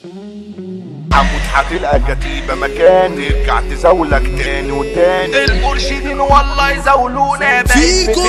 عمود هتلقى كتيبة مكان ترجع تزولك تاني وتاني المرشدين والله يزولونا فيكو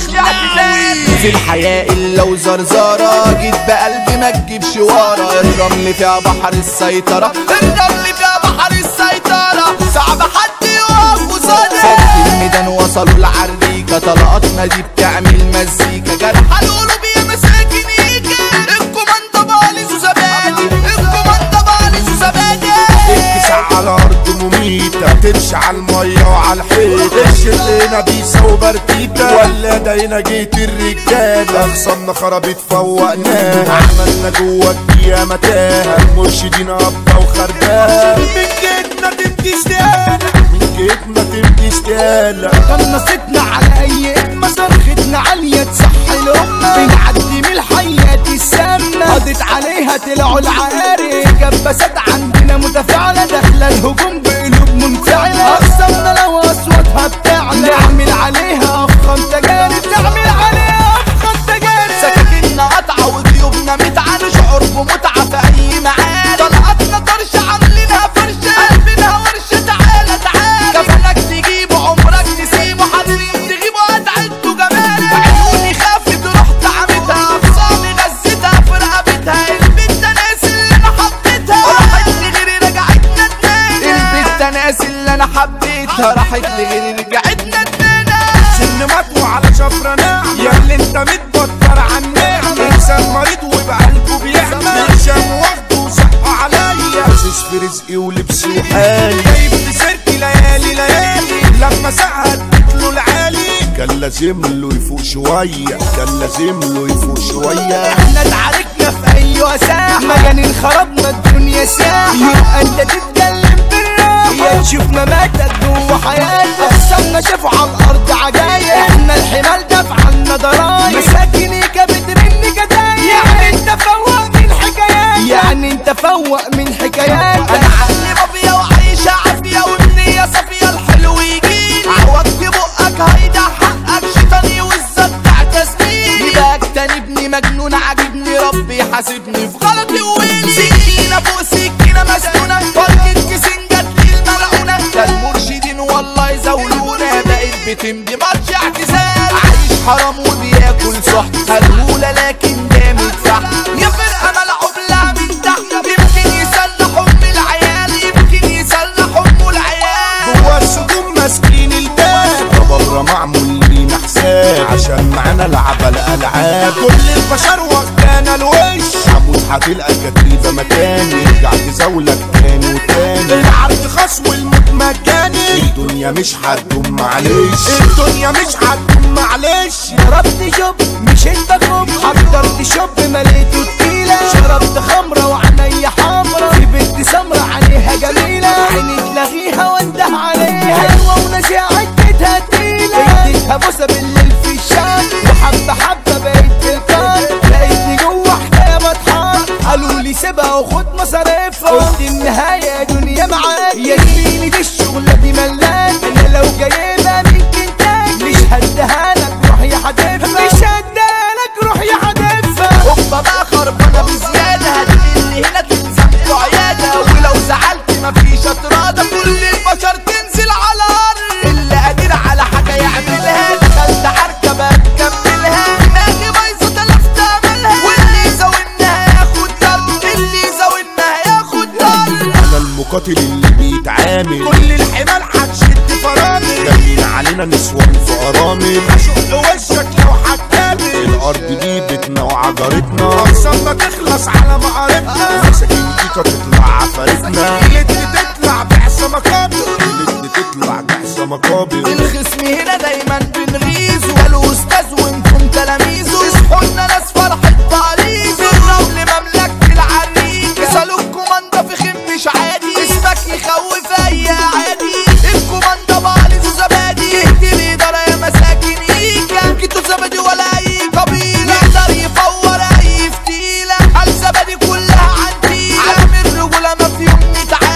الدخلاوي في الحياة إلا وزرزارة جيت بقلبي ما تجيبش ورا الرمل فيها بحر السيطرة الرمل فيها بحر السيطرة صعب حد يقف قصادي فوق الميدان وصلوا العريكة طلقاتنا دي بتعمل مزيكا جرح القلوب يا مساكنيكا الكوماندا باليز وزبادي الكوماندا باليز وزبادي تسع على الارض مميتة تمشي على المية وعلى الحيط الشرقنا بيسا وبرتيتا ولا داينا جيت الرجالة اخصمنا خربت فوقناها عملنا جوا الدنيا متاهة المرشدين ابطا وخرباها من جيتنا تبكي اشتيانا من جيتنا تبكي اشتيانا قنصتنا على اي اتمة صرختنا عالية تصحي الامة بنعدي من الحياة السامة قضت عليها طلعوا العقاري كبسات عندنا متفاعلة داخلة الهجوم بقلوب منفعلة اقسمنا لو اصواتها بتعلى نعمل عليها افخم تجارب نعمل عليها افخم تجارب سكاكيننا قطعة وجيوبنا متعة نشعر بمتعة في اي معاد طلعتنا طرش عاملينها فرشة قلبنا ورشة تعالى تعالى كفنك تجيبه عمرك تسيبه حاضرين تغيبه هتعدوا جمالك عيوني خافت رحت عمتها اخصامي غزتها في رقبتها البنت ناس اللي انا حبيتها راحت لغيري رجعت ندمانة البنت ناس اللي انا حبيتها راحت لغيري رجعت ندمانة سن مطوى على شفرة ناعمة يا اللي انت متبطر عن نعمة انسان مريض وبقلبه بيعمى شام واخده وزقه عليا حاسس في رزقي ولبسي وحالي جايب في سيرتي ليالي ليالي لما ساعة له العالي كان لازم له يفوق شوية كان لازم له يفوق شوية احنا اتعاركنا في اي وساحة مجانين خربنا الدنيا ساحة يبقى انت تتكلم بالراحة يا تشوف مماتك جوه حياتك اقسامنا شافوا على الارض عجايب احنا الحمال دفع عنا ضرايب مساكنيكا بترن جدايب يعني انت فوق من حكايات يعني انت فوق من حكايات انا عقلي مافيا وعايشة عافية والنية صافية الحلو يجيلي عوض في بقك هيدا حقك شيطاني والزبع تسبيلي يبقى اجتنبني مجنون عاجبني ربي حاسبني في غلطي وويلي سكينة فوق سكينة مسنونة فرقة كيسين جت لي الملعونة ده المرشدين والله يزولونا بقيت بتمضي ماتش اعتزال عايش حرام وبياكل صحت هلهولة لكن جامد صح يا فرقة ملعوب لها من تحت يمكن يسلح ام العيال يمكن يسلح ام العيال جوا السجون ماسكين الباب بره معمول لينا حساب عشان معانا لعبة الالعاب كل البشر واخدانا الوش عمود هتلقى كتيبة مكان يرجع تزولك تاني وتاني العرض خاص والموت مجاني الدنيا مش هتدوم معلش الدنيا مش هتدوم معلش شربت شوب مش انت كوب حضرت شوب مليته تقيلة شربت خمرة وعينيا حمرا في بنت سمرة عليها جميلة عيني تلاغيها وانده عليها حلوة ونشاعة بيتها تقيلة اديتها بوسة بالليل في الشام وحبة حبة بقيت في القار لقيتني جوه حكاية بطحان قالوا لي سيبها وخد مصاريفها قلت النهاية دنيا معاك يا زميلي دي الشغلة دي ملاك انا لو جايبها من كنتاك مش هديها لك روح يا حدفها مش هديها لك روح يا حدفها هوبا بقى خربانة بزيادة هتجيلي هنا تلزم له عيادة ولو زعلت مفيش اتراضى كل البشر تنزل على الارض اللي قادر على حاجة يعملها دخلت عركة بقى تكملها دماغي بايظة تلفت املها واللي يزاولنها ياخد ضرب اللي يزاولنها ياخد ضرب انا المقاتل اللي بيتعامل كل الحمال هتشد فرامل جايين علينا نسوان في ارامل هشق وشك لو هتقابل الارض دي بيتنا وعجرتنا اقسم ما تخلص على مقاربنا مساكين كيكا تطلع عفارتنا اللي تطلع بعصا مقابل اللي تطلع بعصا مقابل الخصم هنا دايما بنغيظ والاستاذ وانتم تلاميذه اصحوا ناس فرحة تعريض الرمل مملكة العريق سالوا الكوماندا في خيم مش عادي اسمك يخوف اي عادي الكوماندا بعلز وزبادي اهدي الادارة يا مساكين ايكا جيتوا زبادي ولا اي قبيلة يقدر يفور اي فتيلة الزبادي كلها عندي عالم الرجولة ما في يوم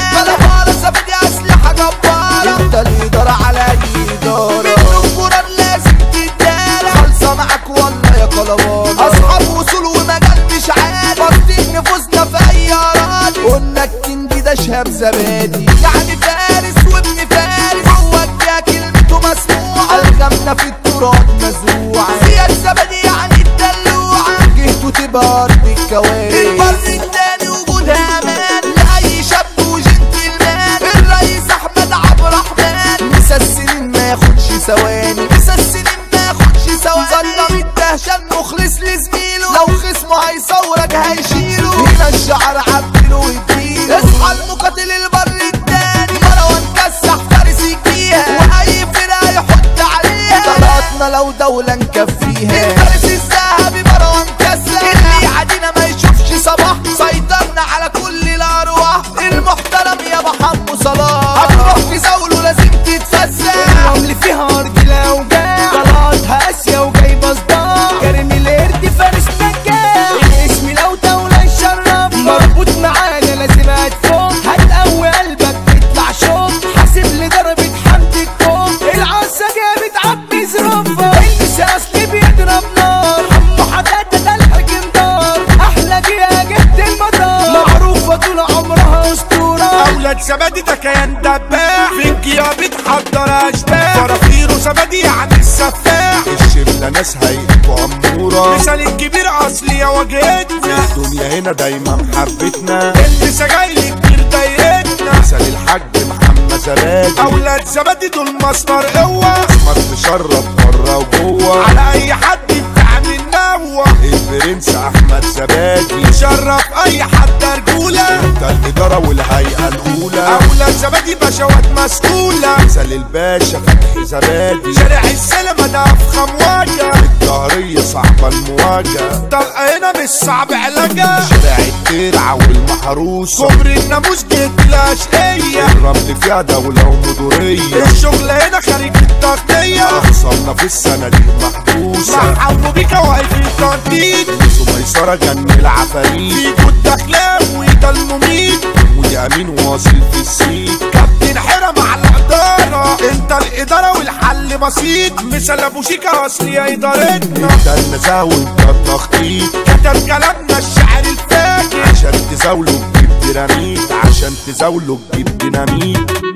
زبادي يعني فارس وابن فارس هو الجا كلمته مسموعة الغمنا في التراب مزروعة زياد زبادي يعني الدلوعة جهته تبقى أرض الكوارث البر التاني وجودها أمان لأي شاب وجنتلمان الرئيس أحمد عبد الرحمن مسا السنين ما ياخدش ثواني مسا السنين ما ياخدش ثواني ظلم الدهشة مخلص لزميله لو خصمه هيصورك هيشيله هنا الشعر عبله ويديله اصحى المقاتل البر التاني مروان كسح فارس يجيها واي فرقة يحط عليها طلعتنا لو دولة نكفيها الفارس الذهبي مروان كسح اللي يعدينا ما يشوفش صباح سيطرنا على كل الارواح المحترم يا محمد صلاح هتروح في زوله لازم تتفزع الرمل فيها ارض الاوجاع طلعتها اسيا وجايبه صداع كريم القرد فارس نجاح الاسم لو دولة يشرف مربوط معانا لازم هتفوق هتقوي قلبك تطلع شوط حاسب لضربة حمد الكوم العصا جابت عبي زرافة النساء اصلي بيضرب نار حمو حدادة ده الحكمدار احلى جيا جبت المطار معروفة طول عمرها اسطورة اولاد زبادي ده كيان دباح في الجياب بتحضر اشباح فرافير وزبادي يعني السفاح الشله ناس هيئة اموره مثال الكبير اصلي يا واجهتنا الدنيا هنا دايما محبتنا اللي سجايلي كتير ضايقتنا مثال الحاج محمد زبادي اولاد زبادي دول مصدر قوه اسمر مشرب بره وجوه على اي حد بتعمل نوه البرنس احمد زبادي شرف اي حد رجوله انت الاداره والهيئه الاولى اولاد زبادي بشوات مسؤوله مثال الباشا فتحي زبادي شارع السلمة ده افخم واجهه الظهريه صعبه المواجهه طلقه هنا مش صعب علاجها شارع الترعه والمحروسه كوبري الناموس جيت الاشقيه الرمل فيها دوله ومدوريه الشغل هنا خارج التغطيه اخصامنا في السنه دي محبوسه محمو بيكا واقف التنطيط نسو ميسره جن العفاريت فيكو الدخلاوي ده المميت ودي امين واصل في السيت كابتن حرم على الاداره انت الاداره والحل بسيط مثل ابو شيكا اصلي يا ادارتنا انت النزاهه وانت التخطيط كتب كلامنا الشعر الفاجر عشان تزاوله تجيب ديناميت عشان تزاوله تجيب ديناميت